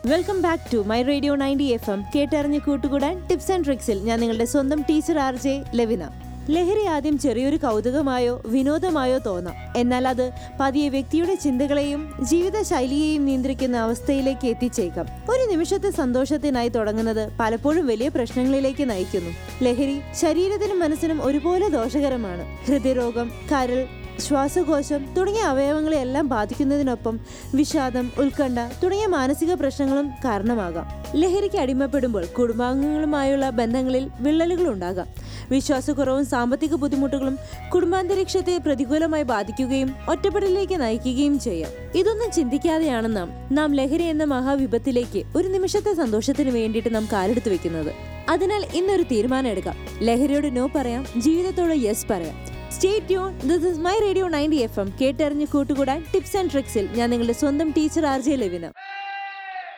welcome back to my radio ninety F M കേട്ടറിഞ്ഞ് കൂട്ടുകൂടാൻ tips and ട്രിക്സിൽ ഞാൻ നിങ്ങളുടെ സ്വന്തം ടീച്ചർ ആർ ജെ ലെവിന ലഹരി ആദ്യം ചെറിയൊരു കൗതുകമായോ വിനോദമായോ തോന്നാം എന്നാൽ അത് പതിയെ വ്യക്തിയുടെ ചിന്തകളെയും ജീവിതശൈലിയെയും നിയന്ത്രിക്കുന്ന അവസ്ഥയിലേക്ക് എത്തിച്ചേക്കാം ഒരു നിമിഷത്തെ സന്തോഷത്തിനായി തുടങ്ങുന്നത് പലപ്പോഴും വലിയ പ്രശ്നങ്ങളിലേക്ക് നയിക്കുന്നു ലഹരി ശരീരത്തിനും മനസ്സിനും ഒരുപോലെ ദോഷകരമാണ് ഹൃദയരോഗം കരൾ ശ്വാസകോശം തുടങ്ങിയ അവയവങ്ങളെയെല്ലാം ബാധിക്കുന്നതിനൊപ്പം വിഷാദം ഉത്കണ്ഠ തുടങ്ങിയ മാനസിക പ്രശ്നങ്ങളും കാരണമാകാം ലഹരിക്ക് അടിമപ്പെടുമ്പോൾ കുടുംബാംഗങ്ങളുമായുള്ള ബന്ധങ്ങളിൽ വിള്ളലുകൾ ഉണ്ടാകാം വിശ്വാസക്കുറവും സാമ്പത്തിക ബുദ്ധിമുട്ടുകളും കുടുംബാന്തരീക്ഷത്തെ പ്രതികൂലമായി ബാധിക്കുകയും ഒറ്റപ്പെടലിലേക്ക് നയിക്കുകയും ചെയ്യാം ഇതൊന്നും ചിന്തിക്കാതെയാണ് നാം നാം ലഹരി എന്ന മഹാവിപത്തിലേക്ക് ഒരു നിമിഷത്തെ സന്തോഷത്തിന് വേണ്ടിയിട്ട് നാം കാലെടുത്ത് വെക്കുന്നത് അതിനാൽ ഇന്നൊരു തീരുമാനം എടുക്കാം ലഹരിയോട് നോ പറയാം ജീവിതത്തോട് യെസ് പറയാം stay tune this is my radio ninety F M കേട്ടറിഞ്ഞ് കൂട്ടുകൂടാൻ ടിപ്സ് ആൻഡ് ട്രിക്സിൽ ഞാൻ നിങ്ങളുടെ സ്വന്തം ടീച്ചർ ആർ ജെ ലവിന